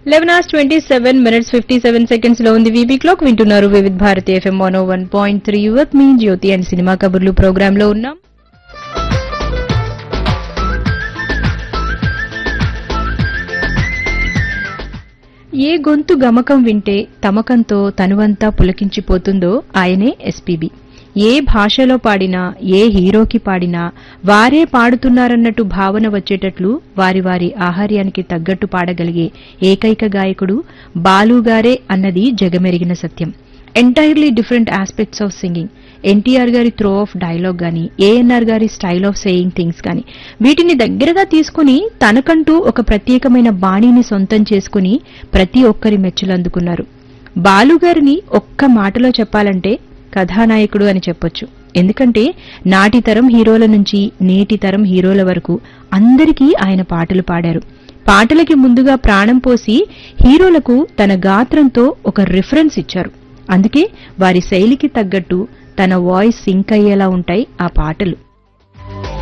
eleven hours twenty seven minutes fifty seven seconds లో ఉంది V B clock వింటున్నారు Vividh Bharati F M one one point three యువత్ మీ జ్యోతి అండ్ సినిమా కబుర్లు ప్రోగ్రామ్ లో ఉన్నాం ఏ గొంతు గమకం వింటే తమకంతో తనువంతా పులకించిపోతుందో ఆయనే ఎస్పీబీ ఏ భాషలో పాడినా ఏ హీరోకి పాడినా వారే పాడుతున్నారన్నట్టు భావన వచ్చేటట్లు వారి వారి ఆహార్యానికి తగ్గట్టు పాడగలిగే ఏకైక గాయకుడు బాలుగారే అన్నది జగమెరిగిన సత్యం entirely different aspects of singing NTR గారి త్రో ఆఫ్ డైలాగ్ గాని ఏఎన్ఆర్ గారి స్టైల్ ఆఫ్ సేయింగ్ థింగ్స్ గాని వీటిని దగ్గరగా తీసుకుని తనకంటూ ఒక ప్రత్యేకమైన బాణీని సొంతం చేసుకుని ప్రతి ఒక్కరి మెచ్చులు అందుకున్నారు బాలుగారిని ఒక్క మాటలో చెప్పాలంటే కథానాయకుడు అని చెప్పొచ్చు ఎందుకంటే నాటి తరం హీరోల నుంచి నేటి తరం హీరోల వరకు అందరికీ ఆయన పాటలు పాడారు పాటలకి ముందుగా ప్రాణం పోసి హీరోలకు తన గాత్రంతో ఒక రిఫరెన్స్ ఇచ్చారు అందుకే వారి శైలికి తగ్గట్టు తన వాయిస్ సింక్ అయ్యేలా ఉంటాయి ఆ పాటలు